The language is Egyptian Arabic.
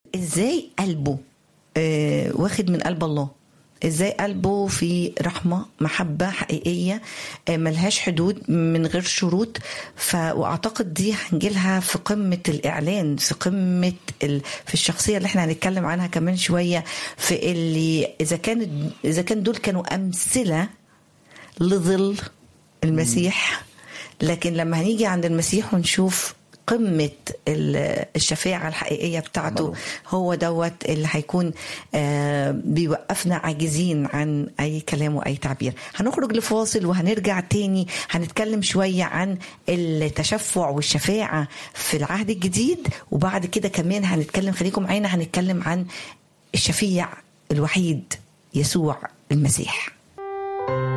ازاي قلبه آه واخد من قلب الله ازاي قلبه في رحمه محبه حقيقيه آه ملهاش حدود من غير شروط ف واعتقد دي هنجيلها في قمه الاعلان في قمه ال... في الشخصيه اللي احنا هنتكلم عنها كمان شويه في اللي اذا كانت اذا كان دول كانوا امثله لظل المسيح لكن لما هنيجي عند المسيح ونشوف قمة الشفاعة الحقيقية بتاعته هو دوت اللي هيكون بيوقفنا عاجزين عن أي كلام وأي تعبير هنخرج لفاصل وهنرجع تاني هنتكلم شوية عن التشفع والشفاعة في العهد الجديد وبعد كده كمان هنتكلم خليكم معانا هنتكلم عن الشفيع الوحيد يسوع المسيح